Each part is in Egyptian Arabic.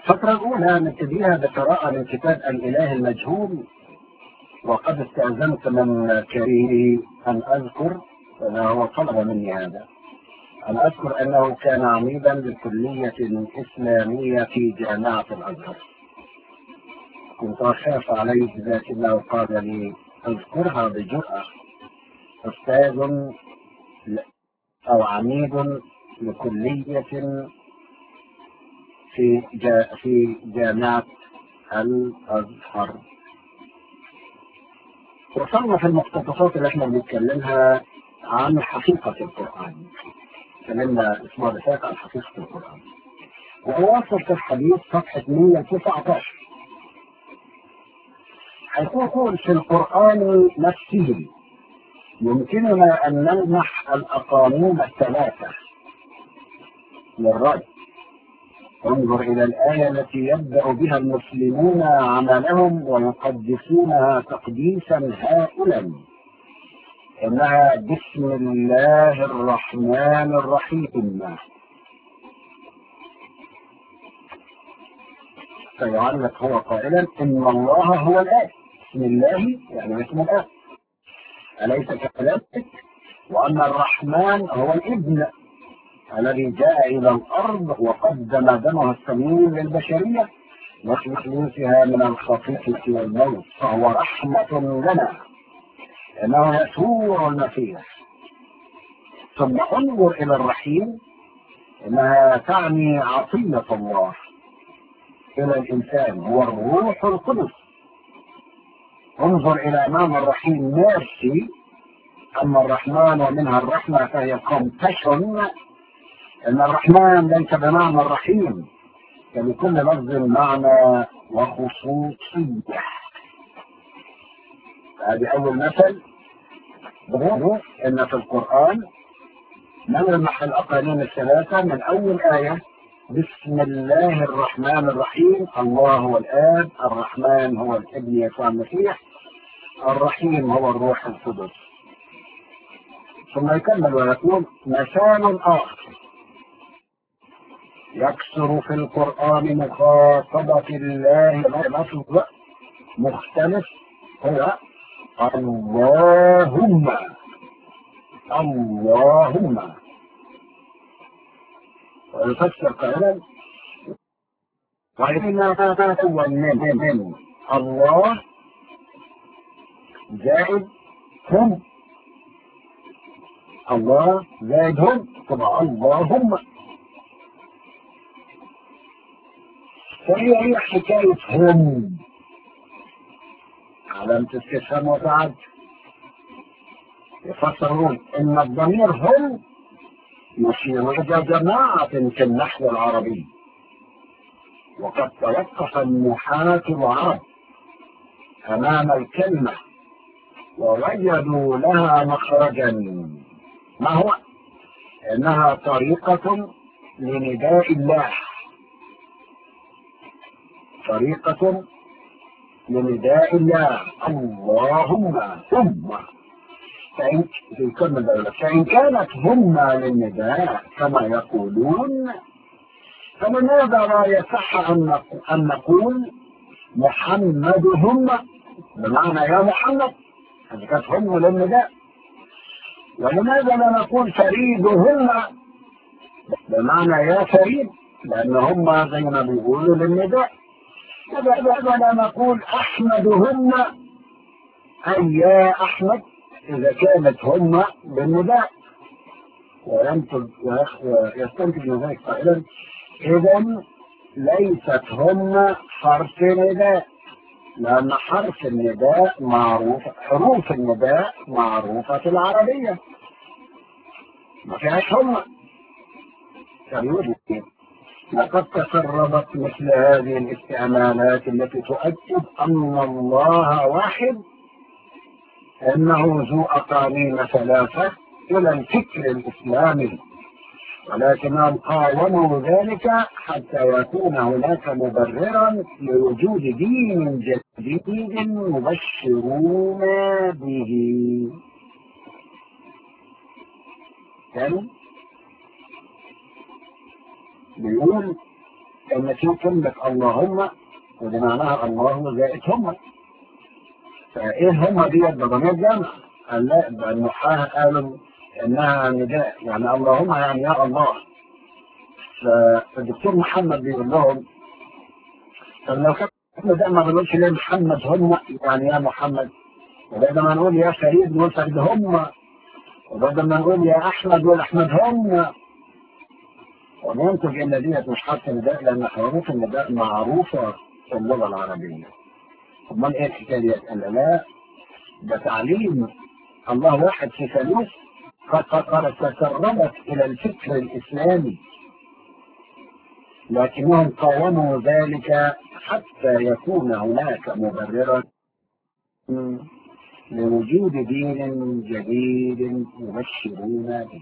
الفترة الأولى نبتديها بقراءة من كتاب الإله المجهول وقد استأذنت من كريمه أن أذكر هو طلب مني هذا أن أذكر أنه كان عميدا لكلية إسلامية في جامعة الأزهر كنت أخاف عليه لكنه قال لي اذكرها بجرأة أستاذ أو عميد لكلية في جا في جامعة الأزهر وصلنا في المقتطفات اللي احنا بنتكلمها عن حقيقة القرآن تكلمنا الأسبوع اللي فات عن حقيقة القرآن وأواصل في الحديث صفحة 119 هيقول في القرآن نفسه يمكننا أن نلمح الأقانيم الثلاثة للرد انظر إلى الآية التي يبدأ بها المسلمون عملهم ويقدسونها تقديسا هائلا إنها بسم الله الرحمن الرحيم فيعلق هو قائلا إن الله هو الآب بسم الله يعني اسم الآب أليس كذلك وأن الرحمن هو الابن الذي جاء إلى الأرض وقدم دمه الثمين للبشرية وتخليصها من الخطيئة والموت فهو رحمة لنا إنه يسوع المسيح ثم انظر إلى الرحيم إنها تعني عطية الله إلى الإنسان هو الروح القدس انظر إلى أمام الرحيم ميرسي أما الرحمن ومنها الرحمة فهي كومباشن ان الرحمن ليس بمعنى الرحيم فلكل لفظ معنى وخصوصية هذه اول مثل ان في القرآن نلمح الاقانيم الثلاثة من اول آية بسم الله الرحمن الرحيم الله هو الآب الرحمن هو الابن يسوع المسيح الرحيم هو الروح القدس ثم يكمل ويقول مثال آخر يكثر في القرآن مخاطبة الله لفظ مختلف هو اللهم اللهم ويفسر قائلا وإنما هو من الله زائد هم الله زائد هم طبعا اللهم فهي هي حكاية هم علامة استفهام وتعد يفسرون ان الضمير هم يشير الى جماعة في النحو العربي وقد توقف النحاة العرب امام الكلمة ووجدوا لها مخرجا ما هو انها طريقة لنداء الله طريقة لنداء الله اللهم ثم فإن فإن كانت هم للنداء كما يقولون فلماذا لا يصح أن نقول محمد هم بمعنى يا محمد إذا كانت هم للنداء ولماذا لا نقول فريد هم بمعنى يا فريد لأن هم زي ما بيقولوا للنداء ولا نقول أحمد هم أي يا أحمد إذا كانت هم بالنداء وينتج ويستنتج من ذلك قائلا إذا ليست هم حرف نداء لأن حرف النداء معروف حروف النداء معروفة في العربية ما فيهاش هم فيوجد لقد تسربت مثل هذه الاستعمالات التي تؤكد أن الله واحد أنه ذو أقانيم ثلاثة إلى الفكر الإسلامي ولكنهم قاوموا ذلك حتى يكون هناك مبررا لوجود دين جديد مبشرون به ثاني بيقول ان في كلمة اللهم ودي معناها الله زائد هم فايه هم دي بضمير جمع قال لا ده النحاة قالوا انها نداء يعني اللهم يعني يا الله فالدكتور محمد بيقول لهم طب لو كان ده ما بنقولش ليه محمد هم يعني يا محمد وبعد ما نقول يا فريد نقول فريد هم وبعد ما نقول يا احمد نقول احمد هم وننتج ان ديت مش حرف نداء لان حروف النداء معروفه في اللغه العربيه امال ايه الحكايه ديت؟ قال لا ده تعليم الله واحد في ثالوث قد قد تسربت الى الفكر الاسلامي لكنهم قاوموا ذلك حتى يكون هناك مبررا لوجود دين جديد يبشرون به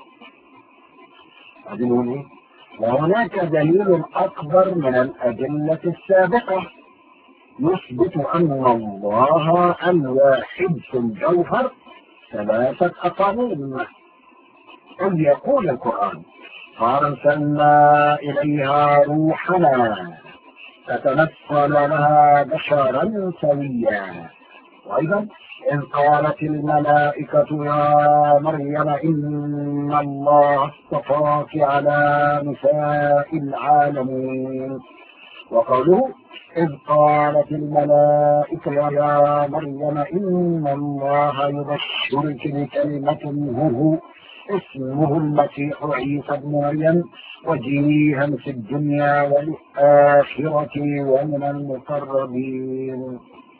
بعدين ايه؟ وهناك دليل اكبر من الادله السابقه يثبت ان الله الواحد في الجوهر ثلاثه اقانيم اذ يقول القران فارسلنا اليها روحنا فتمثل لها بشرا سويا وايضا إذ قالت الملائكة يا مريم إن الله اصطفاك على نساء العالمين وقوله إذ قالت الملائكة يا مريم إن الله يبشرك بكلمة منه اسمه المسيح عيسى بن مريم وجيها في الدنيا والآخرة ومن المقربين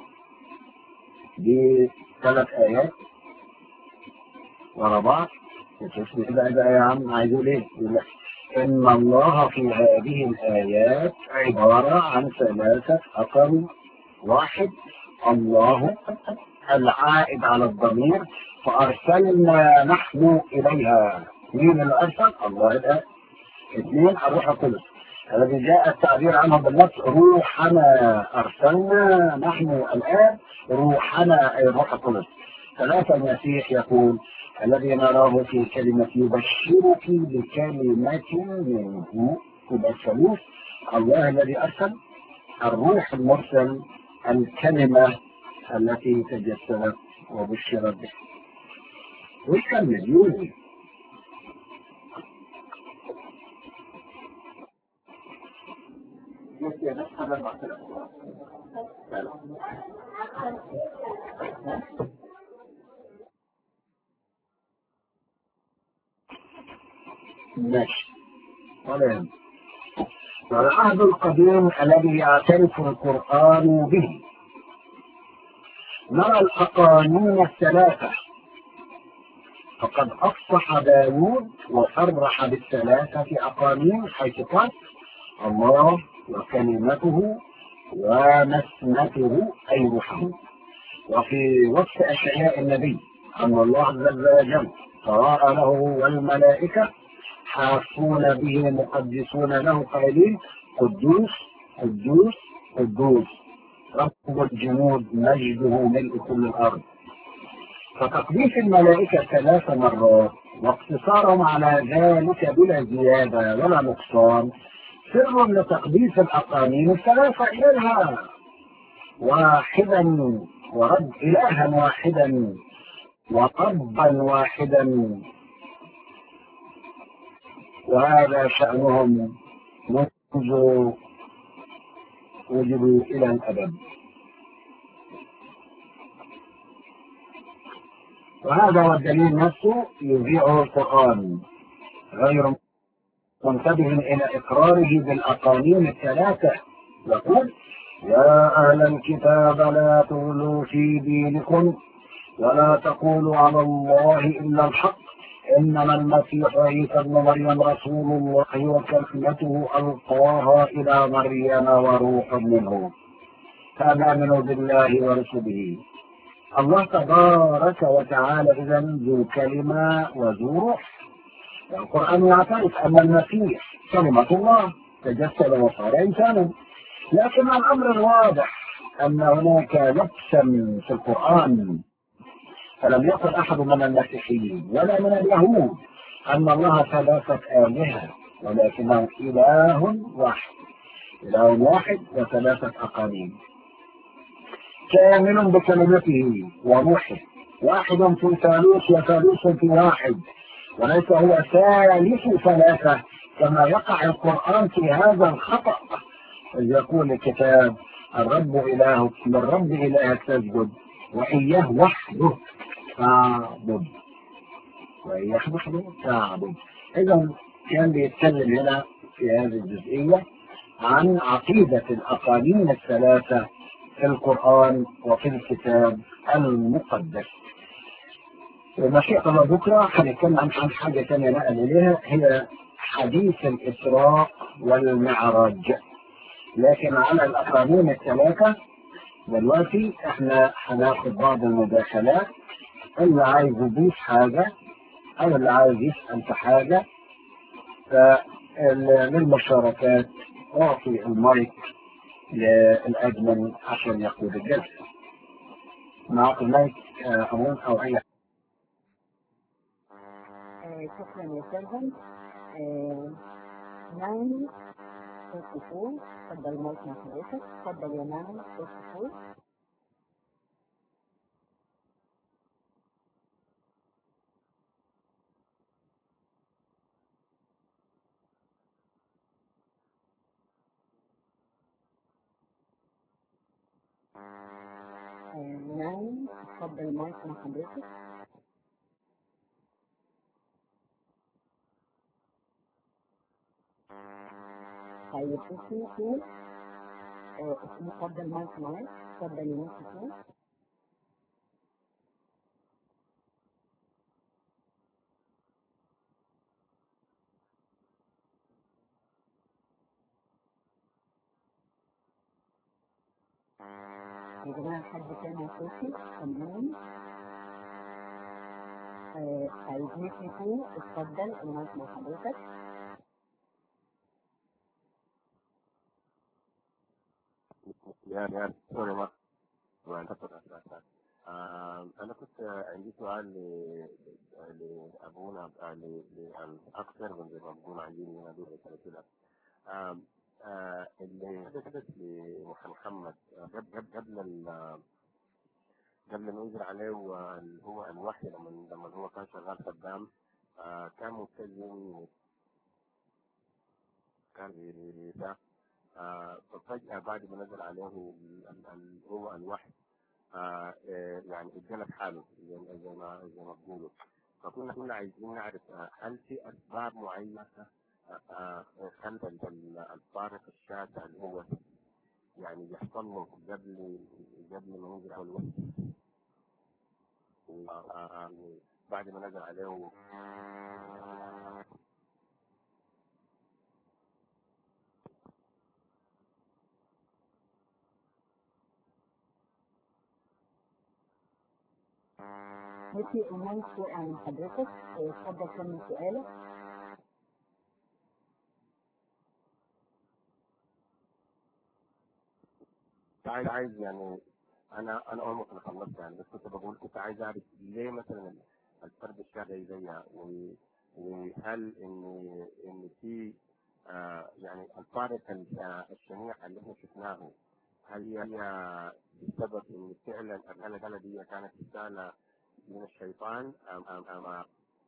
دي ثلاث آيات ورا بعض وتسمع بقى بقى يا عم عايز يقول ايه؟ يقول لك إن الله في هذه الآيات عبارة عن ثلاثة أقل واحد الله العائد على الضمير فأرسلنا نحن إليها مين اللي أرسل؟ الله الآن اثنين الروح القدس الذي جاء التعبير عنه بالنص روحنا أرسلنا نحن الآن روحنا أي الروح القدس ثلاثة المسيح يقول الذي نراه في كلمة يبشرك بكلمة منه يبقى الثالوث الله الذي أرسل الروح المرسل الكلمة التي تجسدت وبشرت به ويكمل يقول ماشي ولا يهم والعهد القديم الذي يعترف القرآن به نرى الأقانيم الثلاثة فقد أفصح داود وصرح بالثلاثة أقانيم حيث قال الله وكلمته ومسنته أي روحه وفي وصف أشعياء النبي أن الله عز وجل تراءى له والملائكة حافون به مقدسون له قائلين قدوس قدوس قدوس رب الجنود مجده ملء كل الأرض فتقديس الملائكة ثلاث مرات واقتصارهم على ذلك بلا زيادة ولا نقصان سر لتقديس الأقانيم الثلاثة إليها واحدا ورب إلها واحدا وربا واحدا وهذا شأنهم منذ وجدوا إلى الأبد وهذا هو الدليل نفسه يذيعه القرآن غير منتبه إلى إقراره بالأقانيم الثلاثة يقول يا أهل الكتاب لا تغلوا في دينكم ولا تقولوا على الله إلا الحق إنما المسيح عيسى ابن مريم رسول الله وكلمته ألقاها إلى مريم وروح منه فآمنوا بالله ورسله الله تبارك وتعالى إذا ذو كلمة وذو روح القرآن يعترف أن المسيح كلمة الله تجسد وصار إنسانا لكن الأمر الواضح أن هناك لبسا في القرآن فلم يقل أحد من المسيحيين ولا من اليهود أن الله ثلاثة آلهة ولكنه إله واحد إله واحد وثلاثة أقانيم كامل بكلمته وروحه واحد في ثالوث وثالوث في واحد وليس هو ثالث ثلاثة كما يقع القرآن في هذا الخطأ إذ يقول الكتاب الرب إلهك للرب إلهك تسجد وإياه وحده تعبد وإياه وحده تعبد إذا كان بيتكلم هنا في هذه الجزئية عن عقيدة الأقاليم الثلاثة في القرآن وفي الكتاب المقدس مشيئة الله بكرة هنتكلم عن حاجة ثانية نقل إليها هي حديث الإسراء والمعراج لكن على الأقانيم الثلاثة دلوقتي احنا هناخد بعض المداخلات اللي عايز يضيف حاجة أو اللي عايز يسأل في حاجة فللمشاركات أعطي المايك للأجمل عشان يقود الجلسة معك المايك أمون أو أي شكرا يا سيرفنت ناين 54 تفضل المايك مع حضرتك تفضل يا ناين 54 ناين تفضل المايك مع حضرتك طيب اسمه فين؟ اسمه اتفضل المايك معاك اتفضل يا ناس فين؟ يا جماعة حد سامع صوتي؟ سامعوني؟ عايز نسمع فين؟ اتفضل المايك مع حضرتك يا يا سوري ما أنا كنت عندي سؤال لأبونا لأكثر من اللي ربنا عايزين ينادوا كده اللي حدث لمحمد قبل قبل قبل ما ينزل عليه هو الوحي لما لما هو كان شغال خدام كان متكلم كان ده ففجأة بعد ما نزل عليه هو الوحي يعني اتجلب حاله زي ما زي ما بيقولوا فكنا كنا عايزين نعرف هل في أسباب معينة خلف الفارق الشاسع اللي هو يعني يحصل له قبل قبل ما ينزل على الوحي بعد ما نزل عليه ماشي المايك وقع من حضرتك اتفضل كمل سؤالك عايز عايز يعني انا انا اول ما خلصت يعني بس كنت بقول كنت عايز اعرف ليه مثلا الفرد الشرعي زي وهل ان ان في آه يعني الفارق الشنيع اللي احنا شفناه هل هي بسبب ان فعلا الرساله دي كانت رساله من الشيطان ام ام ام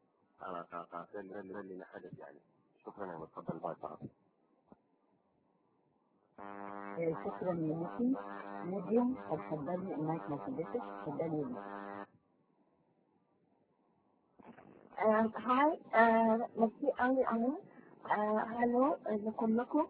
ام اللي حدث يعني شكرا يا تفضل باي شكرا يا ميكي ميديوم اتفضلي المايك مع حضرتك اتفضلي يا هاي ميرسي قوي قوي هلو لكلكم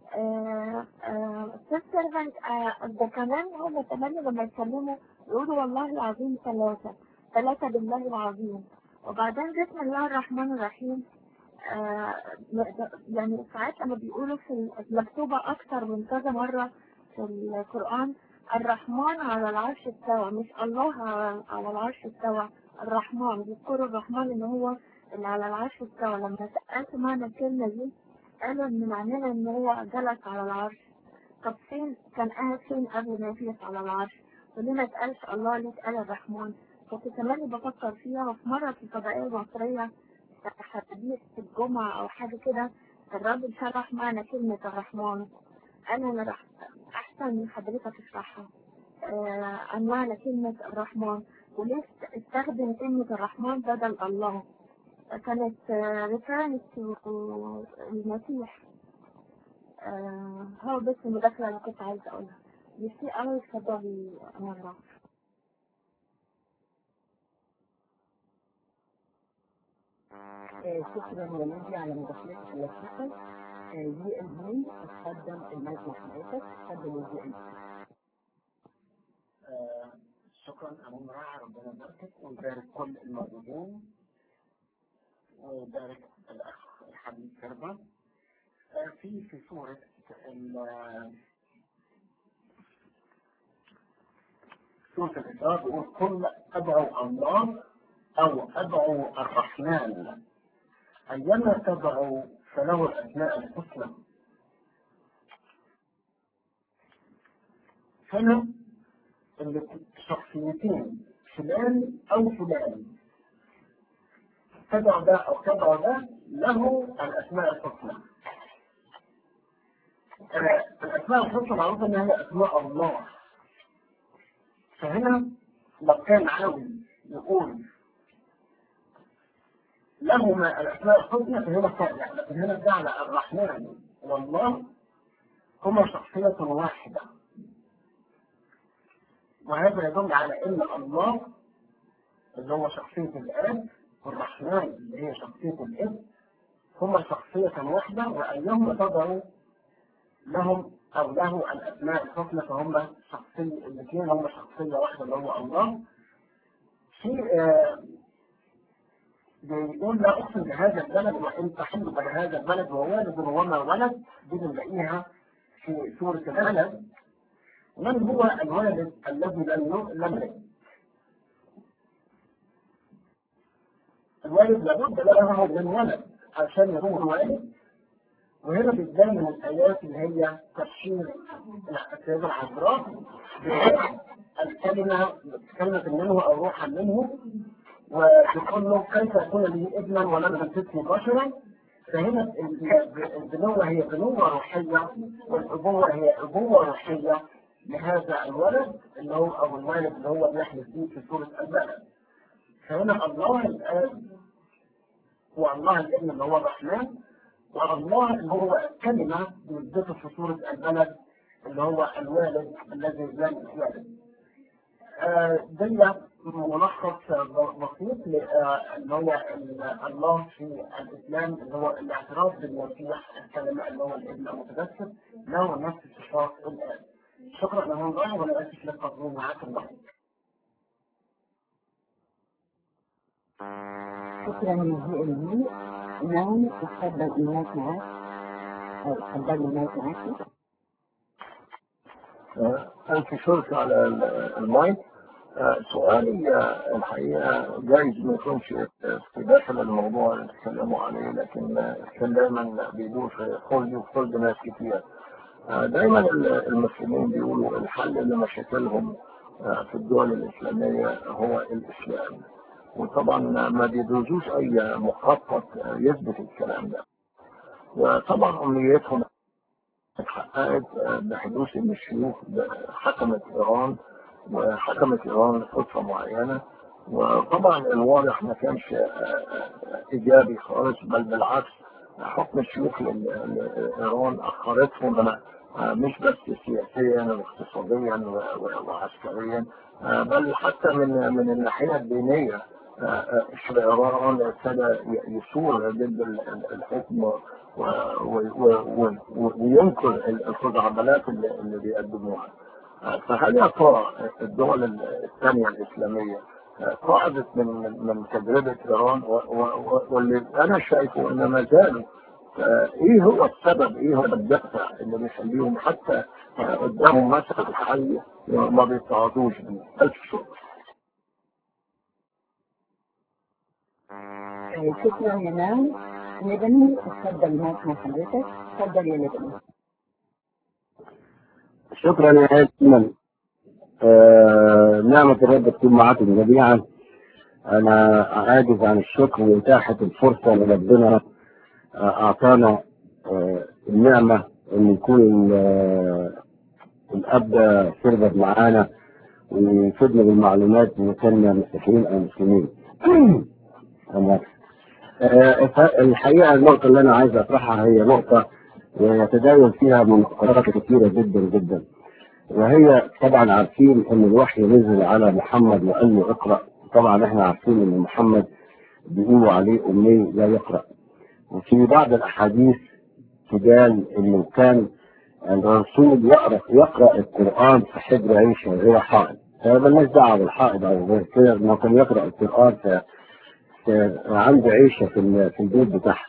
استاذ سيرفنت ده كمان هم كمان لما يتكلموا يقولوا والله العظيم ثلاثة ثلاثة بالله العظيم وبعدين بسم الله الرحمن الرحيم آه يعني ساعات لما بيقولوا في مكتوبة أكثر من كذا مرة في القرآن الرحمن على العرش استوى مش الله على العرش استوى الرحمن بيذكروا الرحمن إن هو اللي على العرش استوى لما سألت معنى الكلمة دي قالوا إن معناها إن هو جلس على العرش طب فين كان قاعد فين قبل ما يجلس على العرش وليه ما اتقالش الله ليه اتقال الرحمن كنت كمان بفكر فيها وفي مرة في الفضائية المصرية حديث الجمعة أو حاجة كده الراجل شرح معنى كلمة الرحمن أنا أنا راح أحسن من حضرتك اشرحها آه، عن معنى كلمة الرحمن وليه استخدم كلمة الرحمن بدل الله كانت ريفرنس المسيح آه، هو بس المداخلة اللي كنت عايزة أقولها ميرسي أوي اتفضلي مرة آه، شكرا يا نادي على مداخلتك اللطيفة جي ال بي اتفضل المايك مع حضرتك اتفضل يا جي ال بي آه، شكرا أبو مراعي ربنا يباركك ويبارك كل الموجودين ويبارك الأخ الحبيب كربة آه، في في سورة ال- سورة الإسراء بيقول قل أدعو الله أو أدعو الرحمن أيما تدعو فله الأسماء الحسنى هنا اللي شخصيتين فلان أو فلان تدعو ده أو تدعو ده له الأسماء الحسنى آه، الأسماء الحسنى معروفة إن هي أسماء الله فهنا لو كان عاوز يقول لهما الأسماء الحسنى فهنا صالح لكن هنا جعل الرحمن والله هما شخصية واحدة وهذا يدل على ان الله اللي هو شخصية الاب والرحمن اللي هي شخصية الاب هما شخصية واحدة وأيهما تضعوا لهم أو له الأسماء الحسنى فهم شخصية الاثنين هم شخصية واحدة اللي هو الله في آه، بيقول لا أقسم بهذا البلد وإن تحل بهذا البلد ووالد وما ولد دي بنلاقيها في سورة البلد من هو الوالد الذي لم لم يلد؟ الوالد لابد له من ولد عشان يكون والد وهنا بتبان من الآيات اللي هي تفسير السيدة العذراء الكلمة كلمة منه أو روحا منه وتقول له كيف يكون لي ابنا ولم تمسسني بشرا فهنا البنوة هي بنوة روحية والأبوة هي أبوة روحية لهذا الولد اللي هو أو الوالد اللي هو بيحلف فيه في سورة البلد فهنا الله الآب والله الابن اللي هو الرحمن والله اللي هو الكلمة بيثبته في سورة البلد اللي هو الوالد الذي لم يلد. آه، دي ملخص بسيط ل- آه، اللي هو ال- الله في الإسلام اللي هو الاعتراف بالمسيح الكلمة اللي هو الابن المتجسد له نفس صفات الآب. شكرا له الله ولا أسف للتقديم معاك الله. شكرا يا جي ال بي نعم اتفضل المايك معاك أو اتفضل المايك معاك ألف شكر على ال- المايك آه، سؤالي آه، الحقيقة جايز ما يكونش في داخل الموضوع اللي اتكلموا عليه لكن آه، كان دايما بيدور في خلدي وفي خلد ناس كتير آه، دايما ال- المسلمين بيقولوا الحل لمشاكلهم آه، في الدول الإسلامية هو الإسلام وطبعا ما بيدرسوش أي مخطط آه، يثبت الكلام ده وطبعا أمنيتهم اتحققت بحدوث ان الشيوخ حكمت ايران وحكمت ايران لفتره معينه وطبعا الواضح ما كانش ايجابي خالص بل بالعكس حكم الشيوخ لل- لايران اخرتهم مش بس سياسيا واقتصاديا و- و- وعسكريا بل حتى من من الناحيه الدينيه شعب ايران ابتدى يثور ضد ال- ال- الحكم و- و- و- و- وينكر الخزعبلات اللي اللي بيقدموها فهل يا ترى الدول الثانيه الاسلاميه قعدت من من من تجربه ايران و- و- و- واللي انا شايفه ان ما زالوا آه، ايه هو السبب ايه هو الدافع اللي بيخليهم حتى آه، قدامهم مثل حي ما بيتعاطوش بيه الف شكر آه، شكرا يا نعم لبنان اتفضل المايك مع حضرتك اتفضل يا لبنان شكرا يا ايمن آه نعمة الرب تكون معكم جميعا انا عاجز عن الشكر واتاحة الفرصة لربنا آه اعطانا آه النعمة ان يكون ال- الاب سيرفر معانا ويفيدنا بالمعلومات اذا كنا مسيحيين او مسلمين. تمام. آه، ف- الحقيقه النقطه اللي انا عايز اطرحها هي نقطه يتداول فيها مناقشات كثيره جدا جدا. وهي طبعا عارفين ان الوحي نزل على محمد وقال له اقرا طبعا احنا عارفين ان محمد بيقولوا عليه امي لا يقرا وفي بعض الاحاديث تبان انه كان الرسول يقرا يقرا القران في حجر عيشه غير حائط فمالناش دعوه بالحائط او غير كده انه كان يقرا القران في, في عنده عيشه في ال- في البيت بتاعها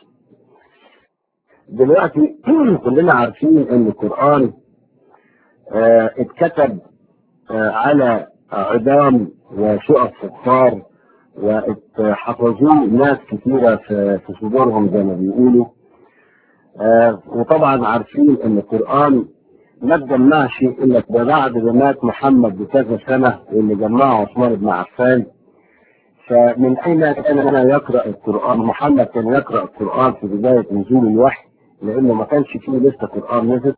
دلوقتي كلنا عارفين ان القران آه، اتكتب آه، على عظام وشقق فخار وحفظوه ناس كثيرة في في صدورهم زي ما بيقولوا آه، وطبعا عارفين ان القرآن ما اتجمعش الا ده بعد ما مات محمد بكذا سنة واللي جمعه عثمان بن عفان فمن اين كان هنا يقرأ القرآن محمد كان يقرأ القرآن في بداية نزول الوحي لانه ما كانش فيه لسه قرآن نزل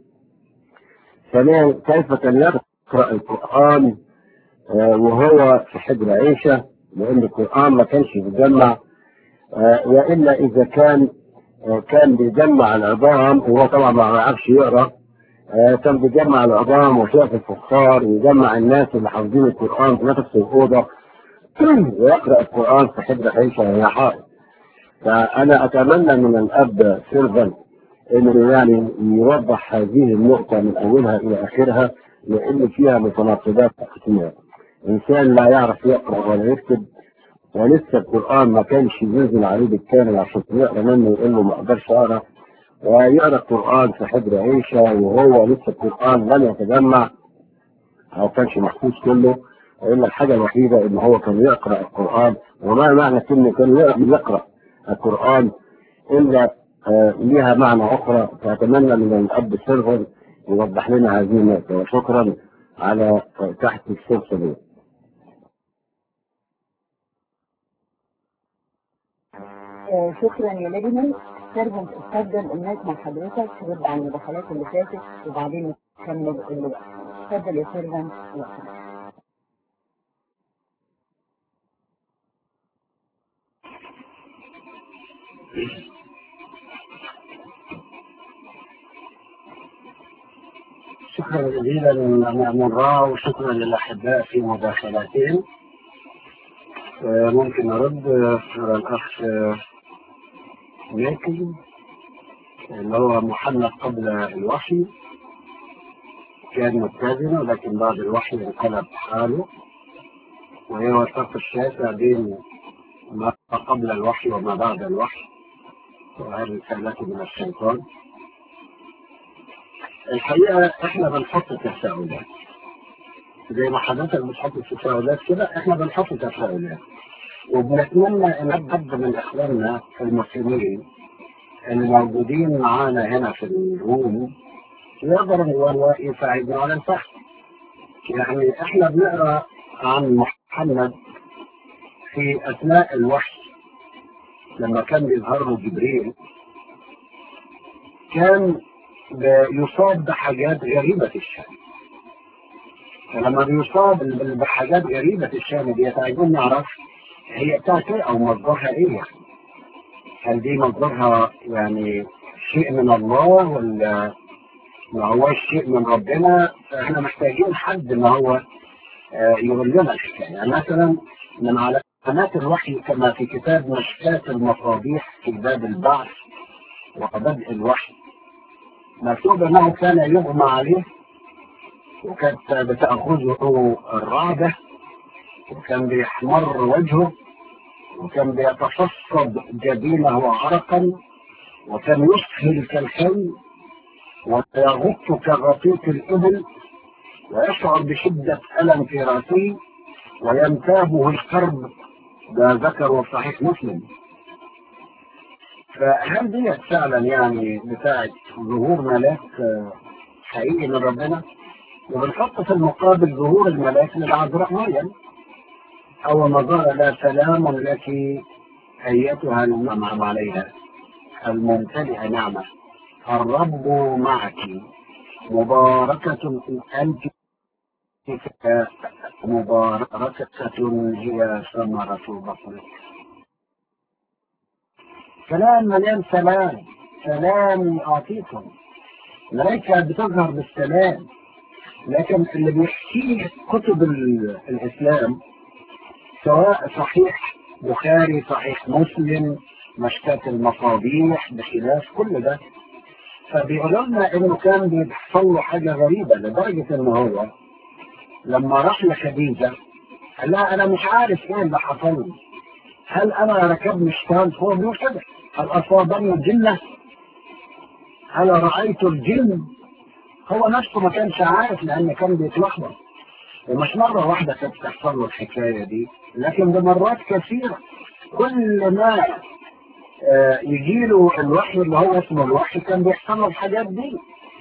ثانيا كيف كان يقرأ القرآن آه، وهو في حجر عيشة لأن القرآن ما كانش بيجمع آه، وإلا إذا كان آه، كان بيجمع العظام وهو طبعا ما يعرفش يقرأ آه، كان بيجمع العظام وشاف الفخار ويجمع الناس اللي حافظين القرآن في نفس الأوضة ويقرأ القرآن في حجر عيشة وهي حائط فأنا أتمنى من الأب سيرفن انه يعني يوضح هذه النقطة من اولها الى اخرها لان فيها متناقضات كثيرة. انسان لا يعرف يقرا ولا يكتب ولسه القران ما كانش ينزل عليه بالكامل عشان يقرا منه يقول له ما اقدرش اقرا ويقرا القران في حجر عيشه وهو لسه القران لم يتجمع او كانش محفوظ كله الا الحاجه الوحيده ان هو كان يقرا القران وما معنى كلمه كان يقرا القران الا آه، ليها معنى أخرى فأتمنى من الأب السيرفر يوضح لنا هذه النقطة وشكرا على آه، تحت الفرصة دي. آه، شكرا يا لبنان سيرفنت اتفضل الناس مع حضرتك رد على المداخلات اللي فاتت وبعدين نكمل اللي بقى اتفضل يا سيرفنت شكرا جزيلا لمأمون راء وشكرا للأحباء في مداخلاتهم آه، ممكن نرد آه، على الأخ آه، ماكي اللي هو محمد قبل الوحي كان متزن لكن بعد الوحي انقلب حاله وهو الفرق الشاسع بين ما قبل الوحي وما بعد الوحي وهل رسالته من الشيطان الحقيقة احنا بنحط تساؤلات زي ما حضرتك بتحط تساؤلات كده احنا بنحط تساؤلات وبنتمنى ان حد من اخواننا المسلمين اللي موجودين معانا هنا في الروم يقدر ان هو يساعدنا على الفهم يعني احنا بنقرا عن محمد في اثناء الوحي لما كان بيظهر له جبريل كان يصاب بحاجات غريبة الشأن فلما بيصاب بحاجات غريبة الشأن دي عايزين نعرف هي بتاعت ايه او مصدرها ايه يعني هل دي مصدرها يعني شيء من الله ولا ما هوش شيء من ربنا فاحنا محتاجين حد ما هو آه، يقول لنا الحكايه يعني مثلا من علامات الوحي كما في كتاب مشكاة المصابيح في باب البعث وبدء الوحي مكتوب انه كان يغمى عليه وكانت بتأخذه الرعدة وكان بيحمر وجهه وكان بيتصصب جبينه عرقا وكان يسهل كالحي ويغط كغطيط الإبل ويشعر بشدة ألم في رأسه وينتابه الكرب ده ذكر صحيح مسلم فهل دي فعلا يعني بتاعت ظهور ملاك آه، حقيقي من ربنا وبنحط في المقابل ظهور الملاك للعذراء مريم أول ما ظهر لا سلام لك أيتها المنعم عليها الممتلئة نعمة الرب معك مباركة أنت مباركة هي ثمرة بطنك كلام مليان سلام سلام أعطيكم ملائكة بتظهر بالسلام لكن اللي بيحكيه كتب ال- الإسلام سواء صحيح بخاري صحيح مسلم مشكاة المصابيح بخلاف كل ده فبيقولوا لنا انه كان بيحصل له حاجة غريبة لدرجة ان هو لما راح لخديجة قال لها انا مش عارف ايه اللي حصل لي هل انا ركبني شيطان فوق بيقول كده هل اصابني الجنة هل رأيت الجن هو نفسه ما كانش عارف لان كان بيتلخبط ومش مرة واحدة كانت تحصل له الحكاية دي لكن بمرات كثيرة كل ما آه، يجيله الوحي اللي هو اسمه الوحي كان بيحصل له الحاجات دي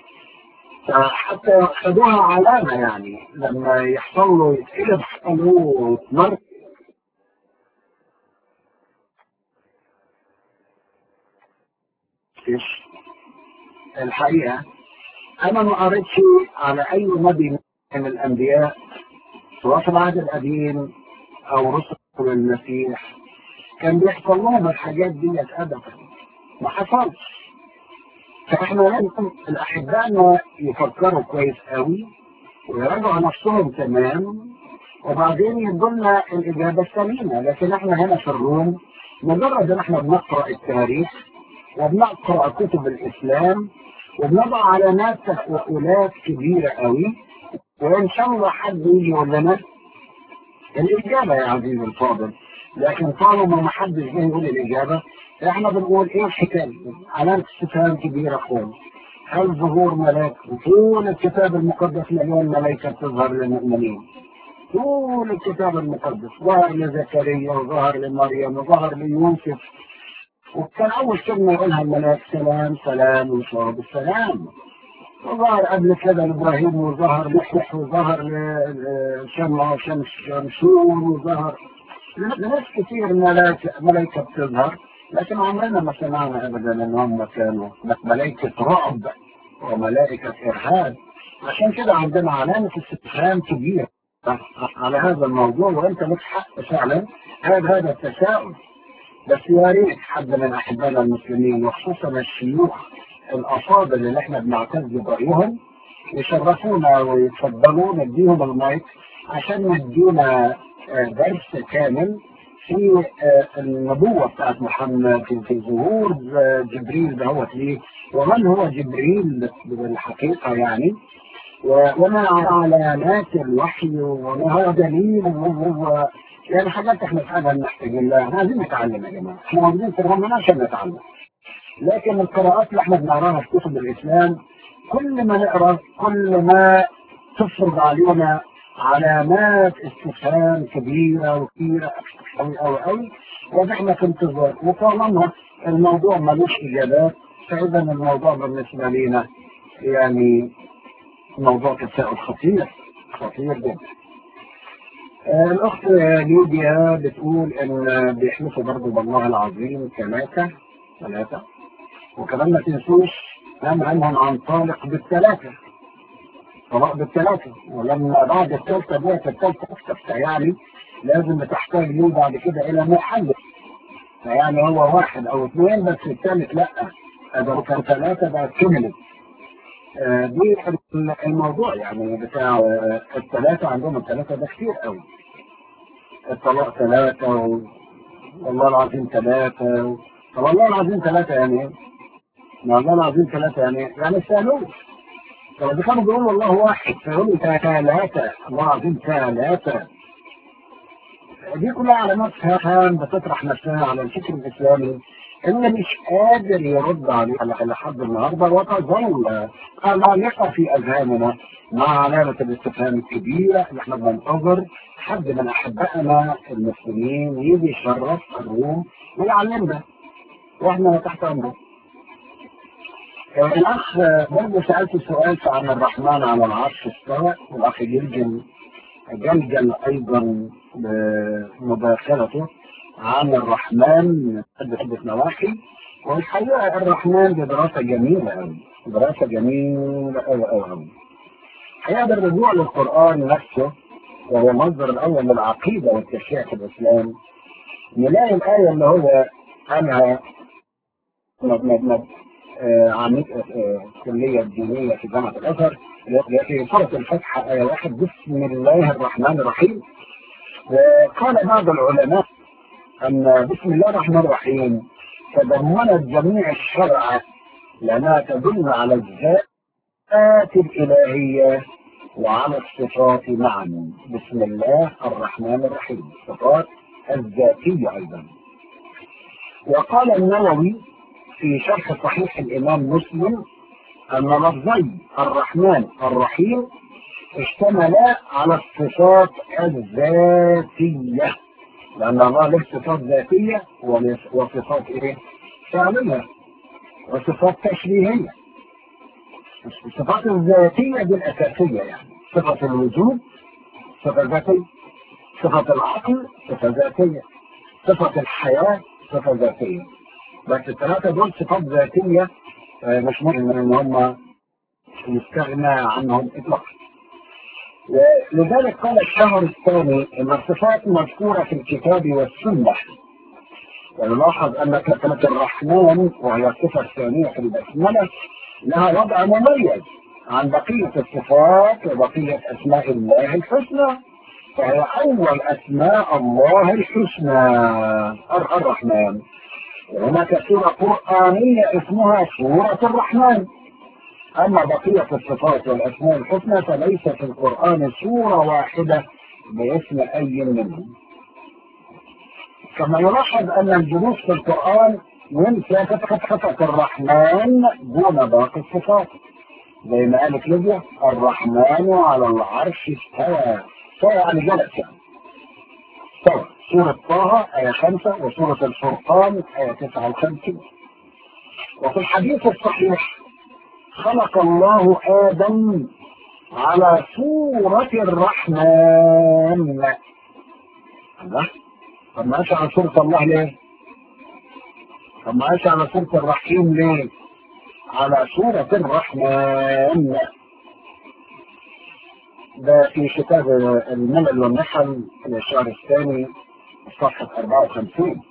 فحتى خدوها علامة يعني لما يحصل له يتقلب قالوا مر إيش؟ الحقيقة أنا ما قريتش على أي نبي من الأنبياء سواء في العهد القديم أو رسل المسيح كان بيحصل لهم الحاجات دي أبدا ما حصلش فإحنا لازم الأحباء يفكروا كويس قوي ويراجعوا نفسهم تمام وبعدين يدولنا الإجابة السليمة لكن إحنا هنا في الروم مجرد إن إحنا بنقرأ التاريخ وبنقرأ كتب الإسلام وبنضع علامات تساؤلات كبيرة قوي وإن شاء الله حد يجي يقول لنا الإجابة يا عزيزي الفاضل لكن طالما ما حدش جاي يقول الإجابة إحنا بنقول إيه الحكاية علامة استفهام كبيرة خالص هل ظهور ملاك طول الكتاب المقدس مليون ملائكة تظهر للمؤمنين طول الكتاب المقدس ظهر لزكريا وظهر لمريم وظهر ليوسف وكان أول كلمة يقولها الملاك سلام سلام وشرب السلام وظهر قبل كده لإبراهيم وظهر لحح وظهر لشمع شمس شمشون وظهر لناس كثير ملائكة ملائكة بتظهر لكن عمرنا ما سمعنا أبدا إن هم كانوا ملائكة رعب وملائكة إرهاب عشان كده عندنا علامة استفهام كبيرة على هذا الموضوع وأنت لك حق فعلا هذا هذا التساؤل بس يا ريت حد من احبائنا المسلمين وخصوصا الشيوخ الافاضل اللي احنا بنعتز برأيهم يشرفونا ويتفضلوا نديهم المايك عشان ندينا آه، درس كامل في آه، النبوة بتاعت محمد في, في ظهور آه، جبريل دهوت ليه ومن هو جبريل بالحقيقة يعني و- وما علامات الوحي وما هو دليل وهو يعني حاجات احنا فعلا محتاجين لها احنا عايزين نتعلم يا جماعه احنا موجودين في الرمضان عشان نتعلم لكن القراءات اللي احنا بنقراها في كتب الاسلام كل ما نقرا كل ما تفرض علينا علامات استفهام كبيره وكبيره قوي قوي قوي ونحن في انتظار وطالما الموضوع ملوش اجابات فاذا الموضوع بالنسبه لنا يعني موضوع تساؤل خطير خطير جدا آه، الأخت ليديا بتقول إن بيحلفوا برضه بالله العظيم ثلاثة ثلاثة وكمان ما تنسوش نام عنهم عن طالق بالثلاثة طلاق بالثلاثة ولما بعد الثالثة ديت الثالثة الثالثة يعني لازم تحتاج ليه بعد كده إلى محل فيعني هو واحد أو اثنين بس الثالث لأ ده كان ثلاثة بقى كملت آه، دي الموضوع يعني بتاع آه، الثلاثة عندهم الثلاثة ده كتير قوي الطلاق ثلاثة و... والله العظيم ثلاثة و... طب والله العظيم ثلاثة يعني ايه؟ ما والله العظيم ثلاثة يعني ايه؟ يعني سألوه طب إذا كانوا بيقولوا والله واحد فيقولوا ثلاثة الله العظيم ثلاثة دي كلها علامات فهم بتطرح نفسها على الفكر الإسلامي اللي مش قادر يرد عليه لحد النهارده وتظل عالقة في أذهاننا مع علامة الاستفهام الكبيرة اللي احنا بننتظر حد من أحبائنا المسلمين يجي يشرف الروم ويعلمنا واحنا تحت أمره. آه، الأخ برضه سألت سؤال عن الرحمن على العرش استوى والأخ جلجل جلجل أيضا بمداخلته عن الرحمن من عدة نواحي والحقيقة الرحمن دي دراسة جميلة أوي دراسة جميلة أوي أوي أوي الحقيقة بالرجوع للقرآن نفسه وهو المصدر الأول للعقيدة والتشريع في الإسلام نلاقي الآية اللي هو عنها مد مد مد عميد الكلية الدينية في جامعة الأزهر في سورة الفتح آية واحد بسم الله الرحمن الرحيم وقال بعض العلماء أن بسم الله الرحمن الرحيم تضمنت جميع الشرع لأنها تدل على الذات الإلهية وعلى الصفات معا بسم الله الرحمن الرحيم الصفات الذاتية أيضا وقال النووي في شرح صحيح الإمام مسلم أن لفظي الرحمن الرحيم اشتملا على الصفات الذاتية لأن الله له صفات ذاتية وصفات إيه؟ فعلية وصفات تشريهية الصفات الذاتية دي الأساسية يعني صفة الوجود صفة ذاتية صفة العقل صفة ذاتية صفة الحياة صفة ذاتية بس الثلاثة دول صفات ذاتية مش ممكن ان هم يستغنى عنهم اطلاقا لذلك قال الشهر الثاني ان الصفات مذكورة في الكتاب والسنة ونلاحظ ان كلمة الرحمن وهي الصفة الثانية في البسملة لها وضع مميز عن بقية الصفات وبقية اسماء الله الحسنى فهي اول اسماء الله الحسنى الرحمن وهناك سورة قرآنية اسمها سورة الرحمن أما بقية الصفات والأسماء الحسنى فليس في القرآن سورة واحدة باسم أي منهم كما يلاحظ أن الجلوس في القرآن ينسى صفة الرحمن دون باقي الصفات زي ما قالت ليبيا الرحمن على العرش استوى استوى يعني جلس يعني استوى سورة طه آية 5 وسورة الفرقان آية 59 وفي الحديث الصحيح خلق الله آدم على صورة الرحمن الله طب ما على صورة الله ليه؟ طب ما على صورة الرحيم ليه؟ على صورة الرحمن ده في كتاب الملل والنحل الشهر الثاني صفحة 54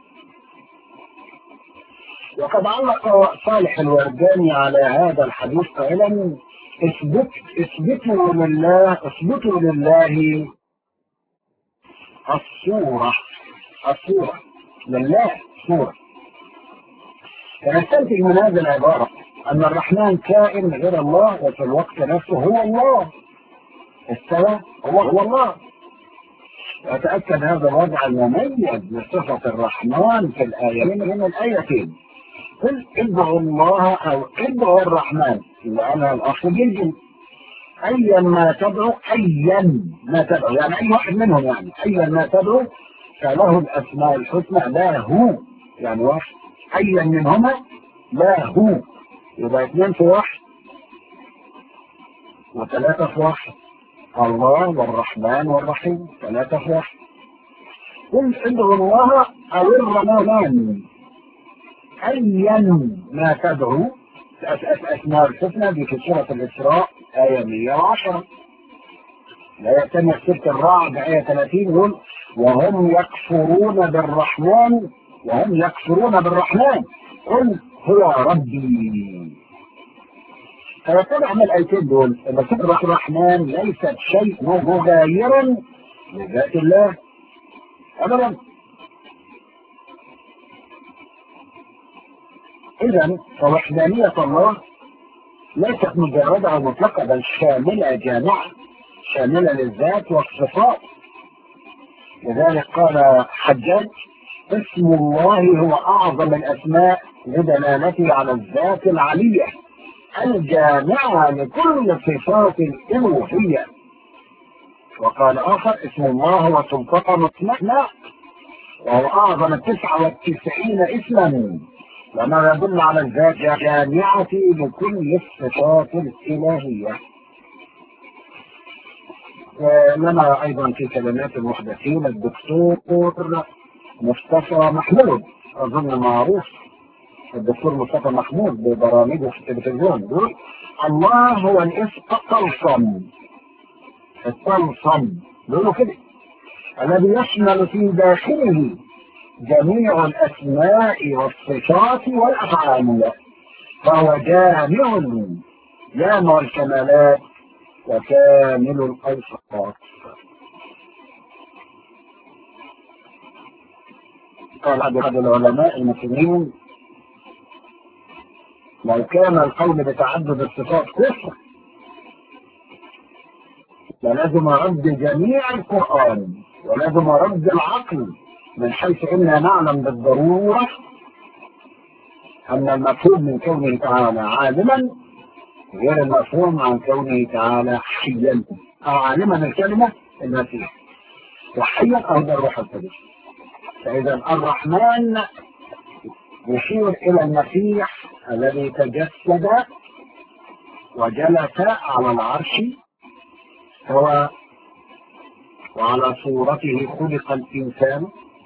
وقد علق صالح الورداني على هذا الحديث قائلا اثبت اثبتوا لله اثبتوا لله الصورة الصورة لله صورة فنستنتج من هذه العبارة أن الرحمن كائن غير الله وفي الوقت نفسه هو الله استوى هو هو الله وأتأكد هذا الوضع المميز لصفة الرحمن في الآيتين من الآيتين قل ادعوا الله أو ادعوا الرحمن لأنها الأخ جلجل أيا ما تدعو أيا ما تدعو يعني أي واحد منهم يعني أيا ما تدعو فله الأسماء الحسنى لا هو يعني واحد أيا منهما لا هو يبقى اثنين في واحد وثلاثة في واحد الله والرحمن والرحيم ثلاثة في واحد قل ادعوا الله أو الرحمن أيا ما تدعو أسماء الحسنى دي في سورة الإسراء آية 110 الآية الثانية في سورة الرعد آية 30 يقول وهم يكفرون بالرحمن وهم يكفرون بالرحمن قل هو ربي فيتبع من الآيتين دول إن صفة الرحمن ليست شيء مغايرا لذات الله أبدا إذا فوحدانية الله ليست مجردة أو مطلقة بل شاملة جامعة شاملة للذات والصفات لذلك قال حجاج اسم الله هو أعظم الأسماء لدلالته على الذات العلية الجامعة لكل صفات الألوهية وقال آخر اسم الله هو سلطان مطلق وهو أعظم التسعة والتسعين اسما لما يدل على الذات جامعة لكل الصفات الإلهية لنا أيضا في كلمات المحدثين الدكتور مصطفى محمود أظن معروف الدكتور مصطفى محمود ببرامجه في التلفزيون بيقول الله هو الاسم الطلسم الطلسم بيقولوا كده الذي يشمل في داخله جميع الاسماء والصفات والافعال فهو جامع جامع الكمالات وكامل الاوصاف قال أحد العلماء المسلمين لو كان القول بتعدد الصفات كفر فلازم رد جميع القرآن ولازم رد العقل من حيث إنا نعلم بالضرورة أن المفهوم من كونه تعالى عالما غير المفهوم عن كونه تعالى حيا أو عالما الكلمة المسيح وحيا أيضا الروح القدس فإذا الرحمن يشير إلى المسيح الذي تجسد وجلس على العرش هو وعلى صورته خلق الإنسان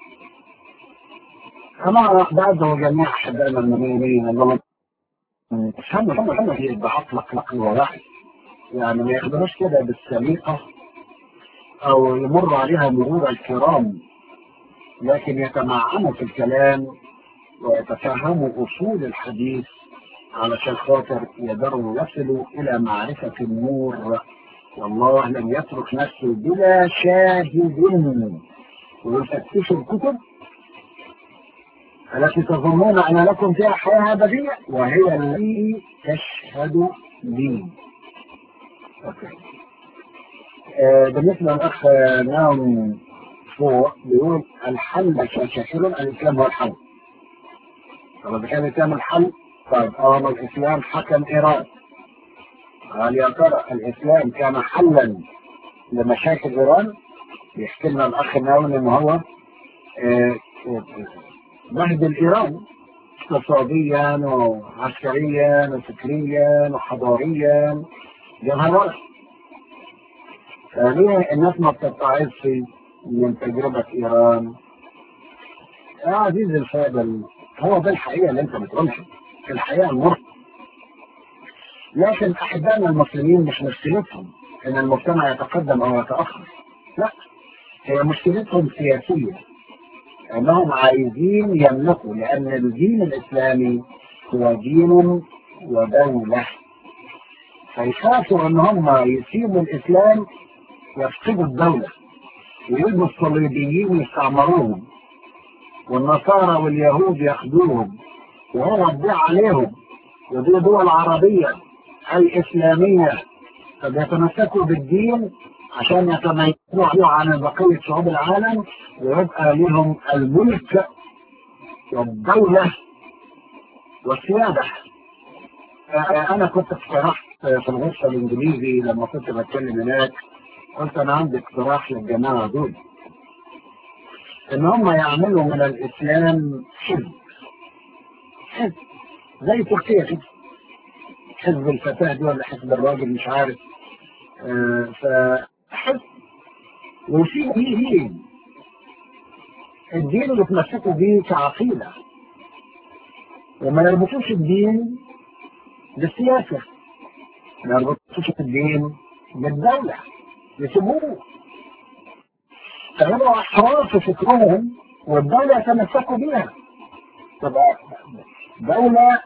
كما بعده جميع أحبائنا المؤمنين اللهم تفهموا تفهموا هي بعقلك نقل ووحي يعني ما ياخدوش كده بالسليقة أو يمر عليها مرور الكرام لكن يتمعنوا في الكلام ويتفهموا أصول الحديث علشان خاطر يقدروا يصلوا إلى معرفة النور والله لم يترك نفسه بلا شاهد ويفتشوا الكتب التي تظنون أن لكم فيها حياة أبدية وهي التي تشهد لي. أوكي. آه بالنسبة للأخ ناوم فوق بيقول الحل شاكر الإسلام هو الحل. طب إذا كان الإسلام الحل طيب أمر الإسلام حكم إيران. هل يا ترى الإسلام كان حلا لمشاكل إيران؟ يحكي لنا الأخ ناوي إن هو آه بهدل إيران اقتصاديا وعسكريا وفكريا وحضاريا جابها ورا فليه الناس ما بتتعظش من تجربة إيران؟ يا عزيزي الفاضل هو ده الحقيقة اللي أنت بتقولها الحقيقة المرة لكن أحبائنا المسلمين مش مشكلتهم إن المجتمع يتقدم أو يتأخر لا هي مشكلتهم سياسية انهم عايزين يملكوا لان الدين الاسلامي هو دين ودولة فيخافوا ان هم يسيبوا الاسلام يفقدوا الدولة ويجوا الصليبيين يستعمروهم والنصارى واليهود ياخدوهم وهو الضيع عليهم ودي دول عربية اي اسلامية فبيتمسكوا بالدين عشان يتميزوا عن بقية شعوب العالم ويبقى لهم الملك والدولة والسيادة أنا كنت اقترحت في الغرفة الإنجليزي لما كنت بتكلم هناك قلت أنا عندي اقتراح للجماعة دول إن هم يعملوا من الإسلام حزب حزب زي تركيا كده حزب الفتاة دي ولا حزب الراجل مش عارف آه فحزب وفي دين الدين اللي تمسكوا بيه كعقيدة وما يربطوش الدين بالسياسة ما يربطوش الدين بالدولة يسيبوه فيبقوا أحرار في فكرهم والدولة يتمسكوا بيها تبقى دولة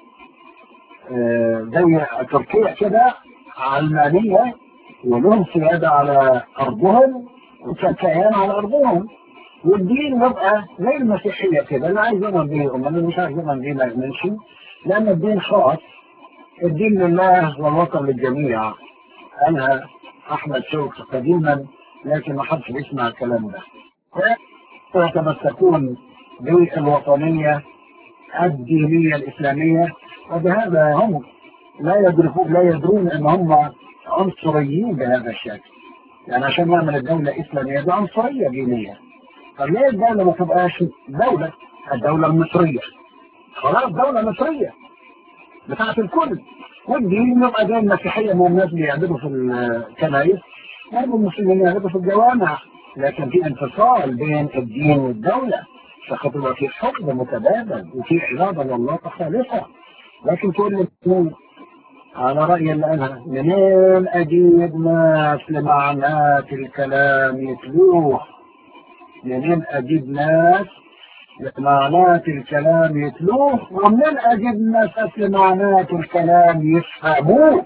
زي تركيا كده علمانية ولهم سيادة على أرضهم وكيان على أرضهم والدين يبقى زي المسيحية كده اللي عايز يؤمن بيه يؤمن اللي مش عايز يؤمن بيه ما يؤمنش لأن الدين خاص الدين لله والوطن للجميع قالها أحمد شوقي قديما لكن ما حدش بيسمع الكلام ده ويتمسكون بالوطنية الدينية الإسلامية وبهذا هم لا يدركون لا يدرون ان هم عنصريين بهذا الشكل يعني عشان نعمل الدولة إسلامية دي عنصرية دينية طب ليه الدولة ما تبقاش دولة الدولة المصرية خلاص دولة مصرية بتاعت الكل والدين يبقى زي المسيحية ما الناس بيعبدوا في الكنائس برضه المسلمين يعبدوا في الجوامع لكن في انفصال بين الدين والدولة فخطوة في حب متبادل وفي عبادة لله خالصة لكن تقول لي مين؟ على رأي اللي أنا منين أجيب ناس لمعنات الكلام يتلوه منين أجيب ناس لمعنات الكلام يتلوه ومنين أجيب ناس لمعنات الكلام يفهموه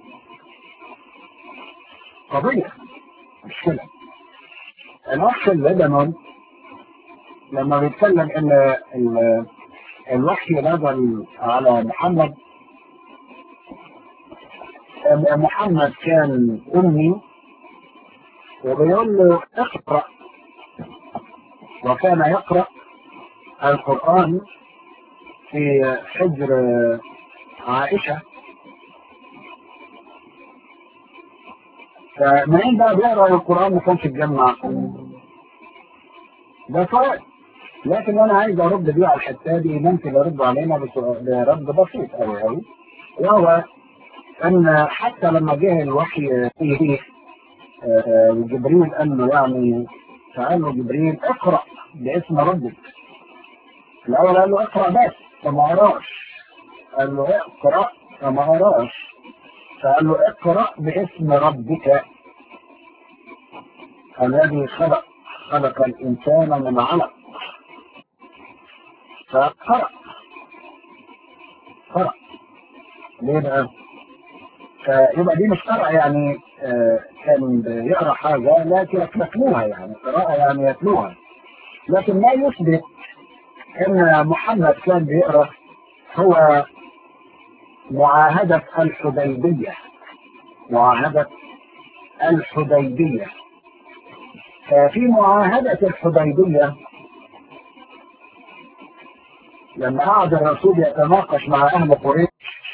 قضية مشكلة الأخ اللبنان لما بيتكلم ان ال- الوحي نزل على محمد أم- محمد كان امي وبيقول له اقرا وكان يقرا القران في حجر عائشه فمنين بقى بيقرا القران ما كانش اتجمع ده سؤال لكن انا عايز ارد بيه على الحته دي ممكن ارد علينا بسؤال- برد بسيط قوي قوي وهو ان حتى لما جه الوحي فيه آه، جبريل قال له يعني فقال له جبريل اقرا باسم ربك الاول قال له اقرا بس فما قراش قال له اقرا فما قراش فقال له اقرا باسم ربك الذي خلق خلق الانسان من علق فقرأ قرأ ليه بقى؟ فيبقى دي مش قرأ يعني آه، كان يقرأ حاجة لكن يتلوها يعني قراءة يعني يتلوها لكن ما يثبت ان محمد كان بيقرأ هو معاهدة الحديبية معاهدة الحديبية ففي معاهدة الحديبية لما قعد الرسول يتناقش مع اهل قريش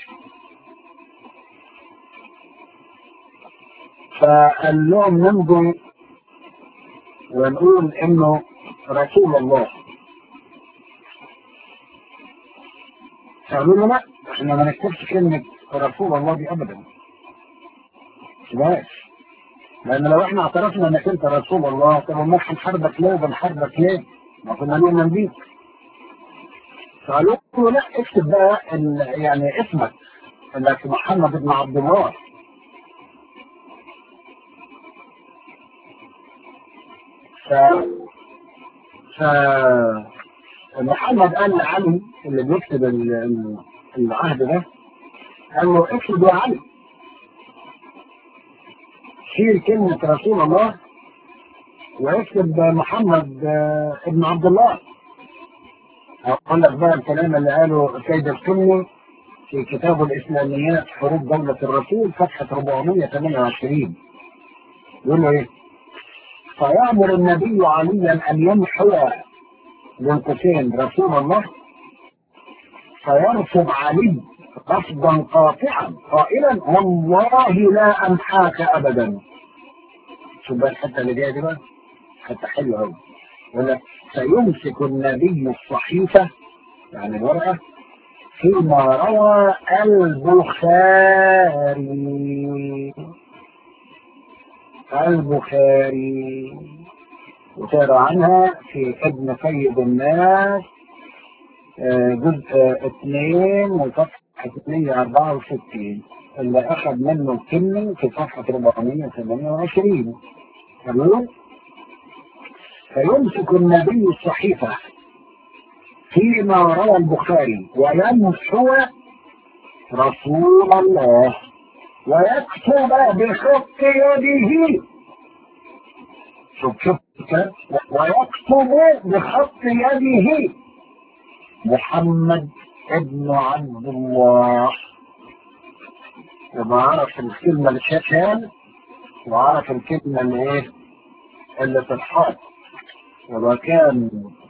فقال لهم نمضي ونقول انه رسول الله قالوا له لا احنا ما نكتبش كلمة رسول الله دي ابدا بلاش لان لو احنا اعترفنا انك انت رسول الله طب ما هنحاربك ليه وبنحاربك ليه؟ ما كنا نؤمن بيك فقالوا له لا اكتب بقى ال- يعني اسمك انك محمد بن عبد الله ف ف محمد قال لعلي اللي بيكتب ال- ال- العهد ده قال له اكتب يا علي شيل كلمة رسول الله واكتب محمد آه، ابن عبد الله أقول لك بقى الكلام اللي قاله سيد السني في كتاب الإسلاميات حروب دولة الرسول صفحة 428 يقول له إيه؟ فيأمر النبي عليا أن يمحو بين قوسين رسول الله فيرفض علي رفضا قاطعا قائلا والله لا أمحاك أبدا شوف بقى الحتة اللي جاية دي بقى حتة حلوة أوي يقول لك فيمسك النبي الصحيفة يعني الورقة فيما روى البخاري البخاري وترى عنها في ابن سيد الناس آه، جزء اثنين وصفحة 264 اللي أخذ منه الكلمة في صفحة 428 تمام فيمسك النبي الصحيفة فيما روى البخاري ويمحو رسول الله ويكتب بخط يده شوف شوف كده. ويكتب بخط يده محمد ابن عبد الله يبقى عرف الكلمة اللي شال وعرف الكلمة اللي ايه اللي تتحط يبقى كان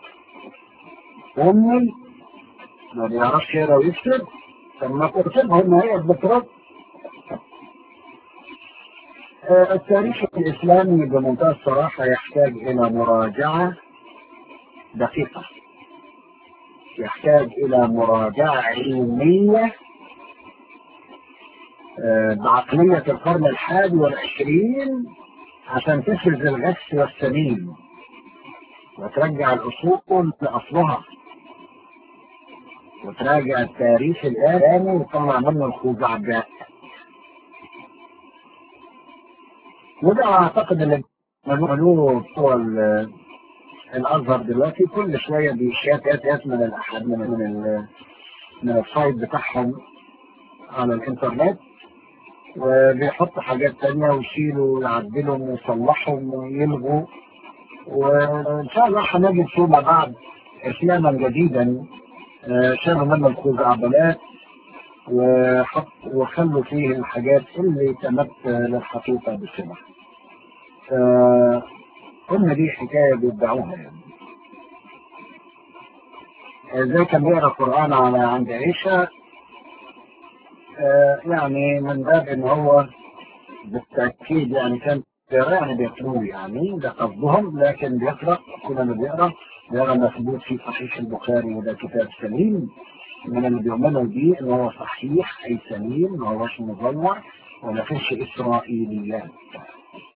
أمي ما بيعرفش يقرا ويكتب طب ما تكتبهم هي بترد آه، التاريخ الإسلامي بمنتهى الصراحة يحتاج إلى مراجعة دقيقة يحتاج إلى مراجعة علمية آه، بعقلية القرن الحادي والعشرين عشان تفرز الغش والسمين وترجع الأصول لأصلها وتراجع التاريخ الآني وتطلع منه الخزعبلات وده أعتقد اللي بيعملوه بتوع ال- الأزهر دلوقتي كل شوية بيشيات يات يات من الأحد من من ال- من السايت بتاعهم على الإنترنت وبيحط حاجات تانية ويشيلوا ويعدلوا ويصلحوا ويلغوا وإن شاء الله هنجد فيما بعد إسلاما جديدا آه، شالوا منه الخزعبلات وحط وخلوا فيه الحاجات اللي تمت للحقيقة بالشبه. آه، قلنا دي حكاية بيدعوها يعني. آه، زي كان بيقرا القرآن على عند عيشة آه، يعني من باب ان هو بالتأكيد يعني كان بيقرا يعني بيقروه يعني ده قصدهم لكن بيقرا كل ما بيقرا بيقرا مثبوت في صحيح البخاري وده كتاب سليم من اللي بيؤمنوا بيه ان هو صحيح اي سليم ما هوش مزور ولا فيش اسرائيليات